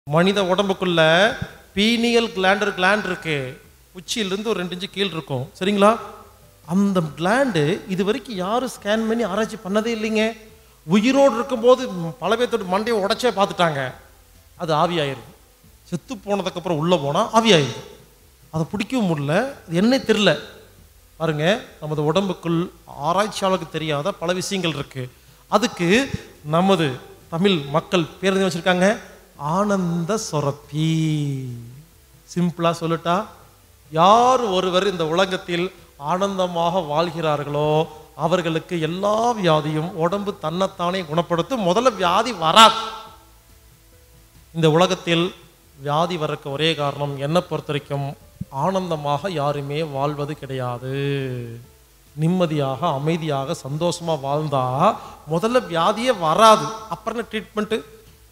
மனித உடம்புக்குள்ள pineal கிளாண்டர் gland இருக்கு உச்சியிலிருந்து ஒரு ரெண்டு இன்ச்சு கீழ் இருக்கும் சரிங்களா அந்த கிளாண்டு இது வரைக்கும் யாரும் ஸ்கேன் பண்ணி ஆராய்ச்சி பண்ணதே இல்லைங்க உயிரோடு இருக்கும்போது பல பேர்த்தோட மண்டையை உடைச்சே பார்த்துட்டாங்க அது ஆவியாயிருது செத்து போனதுக்கப்புறம் உள்ளே போனால் ஆவியாயிருது அதை பிடிக்கவும் முடியல அது என்ன தெரில பாருங்க நமது உடம்புக்குள் ஆராய்ச்சியாளருக்கு தெரியாத பல விஷயங்கள் இருக்கு அதுக்கு நமது தமிழ் மக்கள் பேர் என்ன வச்சிருக்காங்க ஆனந்த சொரப்பி சிம்பிளா சொல்லட்டா யார் ஒருவர் இந்த உலகத்தில் ஆனந்தமாக வாழ்கிறார்களோ அவர்களுக்கு எல்லா வியாதியும் உடம்பு தன்னைத்தானே குணப்படுத்தும் முதல்ல வியாதி வராது இந்த உலகத்தில் வியாதி வரக்கு ஒரே காரணம் என்னை பொறுத்த வரைக்கும் ஆனந்தமாக யாருமே வாழ்வது கிடையாது நிம்மதியாக அமைதியாக சந்தோஷமா வாழ்ந்தா முதல்ல வியாதியே வராது அப்புறம் ட்ரீட்மெண்ட்டு